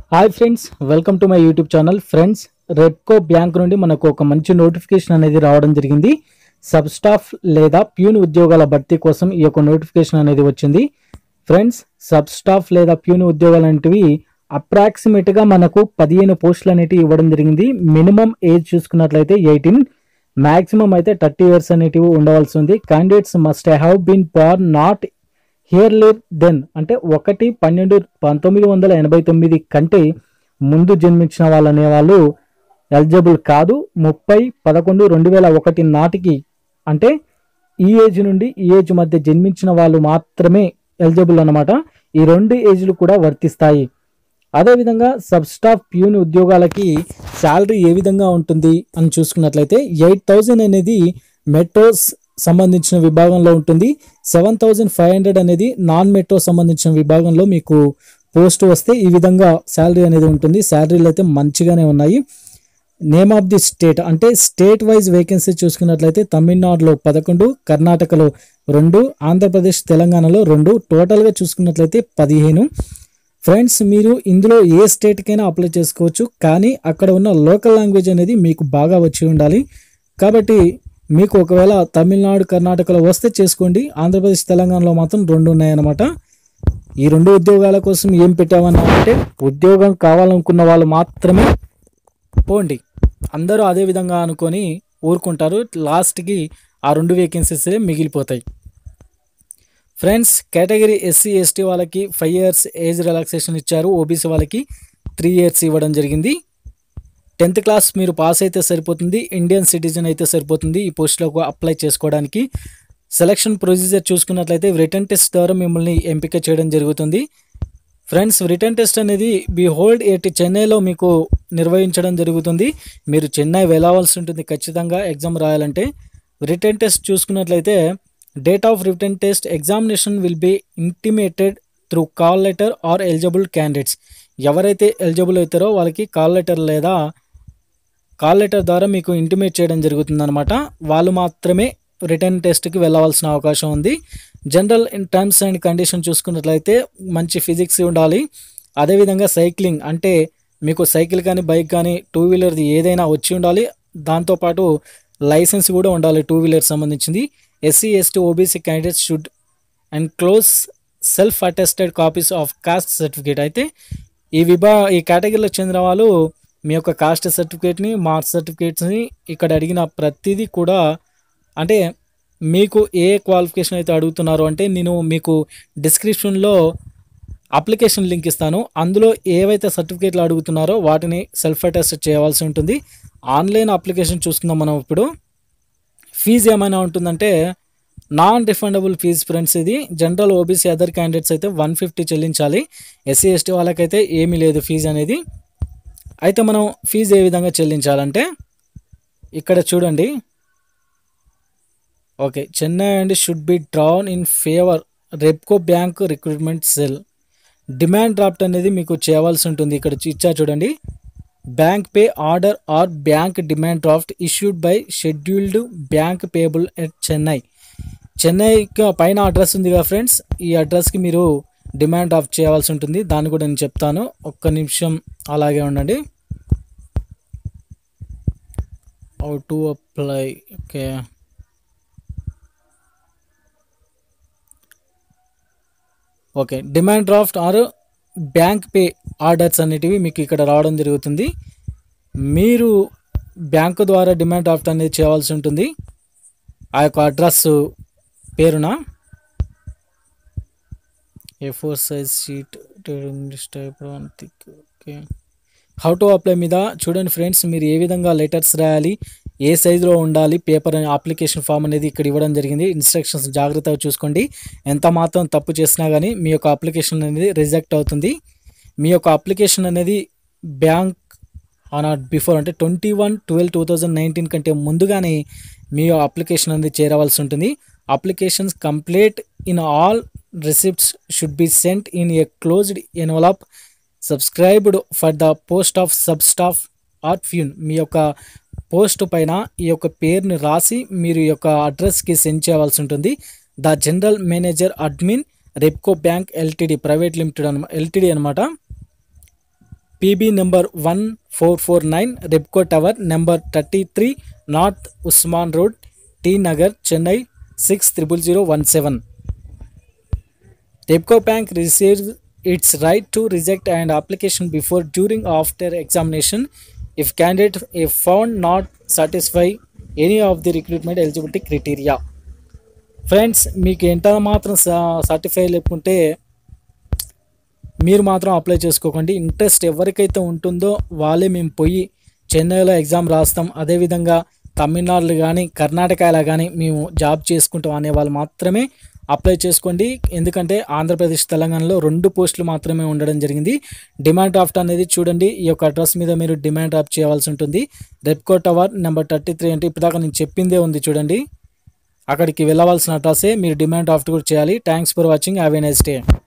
Hi friends welcome to my YouTube channel friends Repco bank నుండి మనకు ఒక మంచి నోటిఫికేషన్ అనేది రావడం జరిగింది సబ్ స్టాఫ్ లేదా ప్యూన్ ఉద్యోగాల భర్తీ కోసం ఈ యొక్క నోటిఫికేషన్ అనేది వచ్చింది ఫ్రెండ్స్ సబ్ స్టాఫ్ లేదా ప్యూన్ ఉద్యోగాలు అనేటివి అప్రాక్సిమేట్గా మనకు పదిహేను పోస్టులు అనేటివి ఇవ్వడం జరిగింది మినిమం ఏజ్ చూసుకున్నట్లయితే ఎయిటీన్ మాక్సిమం అయితే థర్టీ ఇయర్స్ అనేటివి ఉండవలసి ఉంది candidates must have been born not earlier than అంటే ఒకటి పన్నెండు పంతొమ్మిది వందల ఎనభై తొమ్మిది కంటే ముందు జన్మించిన వాళ్ళు అనేవాళ్ళు ఎలిజిబుల్ కాదు ముప్పై పదకొండు రెండు వేల ఒకటి నాటికి అంటే ఈ ఏజ్ నుండి ఈ ఏజ్ మధ్య జన్మించిన వాళ్ళు మాత్రమే ఎలిజిబుల్ అన్నమాట ఈ రెండు ఏజ్లు కూడా వర్తిస్తాయి అదేవిధంగా సబ్ స్టాఫ్ ప్యూన్ ఉద్యోగాలకి శాలరీ ఏ విధంగా ఉంటుంది అని చూసుకున్నట్లయితే ఎయిట్ థౌజండ్ అనేది మెట్రోస్ సంబంధించిన విభాగంలో ఉంటుంది సెవెన్ థౌజండ్ ఫైవ్ హండ్రెడ్ అనేది నాన్ మెట్రో సంబంధించిన విభాగంలో మీకు పోస్ట్ వస్తే ఈ విధంగా శాలరీ అనేది ఉంటుంది శాలరీలు అయితే మంచిగానే ఉన్నాయి నేమ్ ఆఫ్ ది స్టేట్ అంటే స్టేట్ వైజ్ వేకెన్సీ చూసుకున్నట్లయితే తమిళనాడులో పదకొండు కర్ణాటకలో రెండు ఆంధ్రప్రదేశ్ తెలంగాణలో రెండు టోటల్గా చూసుకున్నట్లయితే పదిహేను ఫ్రెండ్స్ మీరు ఇందులో ఏ స్టేట్కైనా అప్లై చేసుకోవచ్చు కానీ అక్కడ ఉన్న లోకల్ లాంగ్వేజ్ అనేది మీకు బాగా వచ్చి ఉండాలి కాబట్టి మీకు ఒకవేళ తమిళనాడు కర్ణాటకలో వస్తే చేసుకోండి ఆంధ్రప్రదేశ్ తెలంగాణలో మాత్రం రెండు ఉన్నాయన్నమాట ఈ రెండు ఉద్యోగాల కోసం ఏం పెట్టామన్నా అంటే ఉద్యోగం కావాలనుకున్న వాళ్ళు మాత్రమే పోండి అందరూ అదే విధంగా అనుకొని ఊరుకుంటారు లాస్ట్కి ఆ రెండు వేకెన్సీస్ మిగిలిపోతాయి ఫ్రెండ్స్ కేటగిరీ ఎస్సీ ఎస్టీ వాళ్ళకి ఫైవ్ ఇయర్స్ ఏజ్ రిలాక్సేషన్ ఇచ్చారు ఓబీసీ వాళ్ళకి త్రీ ఇయర్స్ ఇవ్వడం జరిగింది టెన్త్ క్లాస్ మీరు పాస్ అయితే సరిపోతుంది ఇండియన్ సిటిజన్ అయితే సరిపోతుంది ఈ పోస్టులకు అప్లై చేసుకోవడానికి సెలక్షన్ ప్రొసీజర్ చూసుకున్నట్లయితే రిటర్న్ టెస్ట్ ద్వారా మిమ్మల్ని ఎంపిక చేయడం జరుగుతుంది ఫ్రెండ్స్ రిటర్న్ టెస్ట్ అనేది బి హోల్డ్ ఎట్ చెన్నైలో మీకు నిర్వహించడం జరుగుతుంది మీరు చెన్నై వెళ్ళవలసి ఉంటుంది ఖచ్చితంగా ఎగ్జామ్ రాయాలంటే రిటర్న్ టెస్ట్ చూసుకున్నట్లయితే date of written test examination will be intimated through call letter or eligible candidates ఎవరైతే ఎలిజిబుల్ అవుతారో వాళ్ళకి కాల్ లెటర్ లేదా కాల్ లెటర్ ద్వారా మీకు ఇంటిమేట్ చేయడం జరుగుతుందన్నమాట వాళ్ళు మాత్రమే రిటర్న్ టెస్ట్కి వెళ్ళవలసిన అవకాశం ఉంది general in terms and condition చూసుకున్నట్లయితే మంచి ఫిజిక్స్ ఉండాలి అదేవిధంగా సైక్లింగ్ అంటే మీకు సైకిల్ కానీ బైక్ కానీ టూ వీలర్ది ఏదైనా వచ్చి ఉండాలి దాంతోపాటు లైసెన్స్ కూడా ఉండాలి టూ వీలర్ సంబంధించింది SC ST OBC candidates should enclose self attested copies of caste certificate అయితే ఈ విభా ఈ కేటగిరీలో చెందిన వాళ్ళు మీ యొక్క కాస్ట్ సర్టిఫికేట్ని మార్క్స్ సర్టిఫికేట్స్ని ఇక్కడ అడిగిన ప్రతిదీ కూడా అంటే మీకు ఏ క్వాలిఫికేషన్ అయితే అడుగుతున్నారో అంటే నేను మీకు డిస్క్రిప్షన్లో అప్లికేషన్ లింక్ ఇస్తాను అందులో ఏవైతే సర్టిఫికేట్లు అడుగుతున్నారో వాటిని సెల్ఫ్ అటెస్ట్ చేయవలసి ఉంటుంది ఆన్లైన్ అప్లికేషన్ చూసుకుందాం మనం ఇప్పుడు ఫీజు ఏమైనా ఉంటుందంటే నాన్ రిఫండబుల్ ఫీజు ఫ్రెండ్స్ ఇది జనరల్ ఓబీసీ అదర్ క్యాండిడేట్స్ అయితే వన్ ఫిఫ్టీ చెల్లించాలి ఎస్సీ ఎస్టీ వాళ్ళకైతే ఏమీ లేదు ఫీజు అనేది అయితే మనం ఫీజు ఏ విధంగా చెల్లించాలంటే ఇక్కడ చూడండి okay Chennai and should be drawn in favour Repco bank recruitment cell demand draft అనేది మీకు చేయవలసి ఉంటుంది ఇక్కడ ఇచ్చా చూడండి bank pay order or bank demand draft issued by scheduled bank payable at Chennai చెన్నైకి పైన అడ్రస్ ఉంది కదా ఫ్రెండ్స్ ఈ అడ్రస్కి మీరు డిమాండ్ డ్రాఫ్ట్ చేయవలసి ఉంటుంది దాన్ని కూడా నేను చెప్తాను ఒక్క నిమిషం అలాగే ఉండండి how to apply okay okay demand draft or bank pay orders అనేటివి మీకు ఇక్కడ రావడం జరుగుతుంది మీరు బ్యాంకు ద్వారా డిమాండ్ డ్రాఫ్ట్ అనేది చేయవలసి ఉంటుంది ఆ యొక్క అడ్రస్ పేరున A four size sheet type okay how to apply మీద చూడండి ఫ్రెండ్స్ మీరు ఏ విధంగా లెటర్స్ రాయాలి ఏ సైజులో ఉండాలి పేపర్ అనే అప్లికేషన్ ఫామ్ అనేది ఇక్కడ ఇవ్వడం జరిగింది ఇన్స్ట్రక్షన్స్ జాగ్రత్తగా చూసుకోండి ఎంత మాత్రం తప్పు చేసినా కానీ మీ యొక్క అప్లికేషన్ అనేది రిజెక్ట్ అవుతుంది మీ యొక్క అప్లికేషన్ అనేది బ్యాంక్ ఆన్ ఆర్ బిఫోర్ అంటే twenty one twelve two thousand nineteen కంటే ముందుగానే మీ అప్లికేషన్ అనేది చేరవలసి ఉంటుంది applications complete in all receipts should be sent in a closed envelope subscribed for the post of sub staff or peon మీ యొక్క post పైన ఈ యొక్క పేరుని రాసి మీరు ఈ యొక్క అడ్రస్కి సెండ్ చేయవలసి ఉంటుంది the general manager admin Repco bank LTD private limited అనమాట ఎల్టీడీ అనమాట PB number one four four nine Repco tower number thirty three north Usman road T Nagar Chennai six triple zero one seven Repco bank receives its right to reject an application before, during, or after examination if candidate if found not satisfy any of the recruitment eligibility criteria. Friends మీకు ఎంత మాత్రం certify లేకుంటే మీరు మాత్రం apply చేసుకోకండి interest ఎవరికైతే ఉంటుందో వాళ్ళే మేము పోయి చెన్నైలో ఎగ్జామ్ రాస్తాం అదేవిధంగా తమిళనాడులో కానీ కర్ణాటకలో కానీ మేము జాబ్ చేసుకుంటాం అనే వాళ్ళు మాత్రమే అప్లై చేసుకోండి ఎందుకంటే ఆంధ్రప్రదేశ్ తెలంగాణలో రెండు పోస్టులు మాత్రమే ఉండడం జరిగింది డిమాండ్ డ్రాఫ్ట్ అనేది చూడండి ఈ యొక్క అడ్రస్ మీద మీరు డిమాండ్ డ్రాఫ్ట్ చేయాల్సి ఉంటుంది Repco tower number thirty three అంటే ఇప్పటిదాకా నేను చెప్పిందే ఉంది చూడండి అక్కడికి వెళ్ళవలసిన అడ్రస్సే మీరు డిమాండ్ డ్రాఫ్ట్ కూడా చేయాలి thanks for watching have a nice day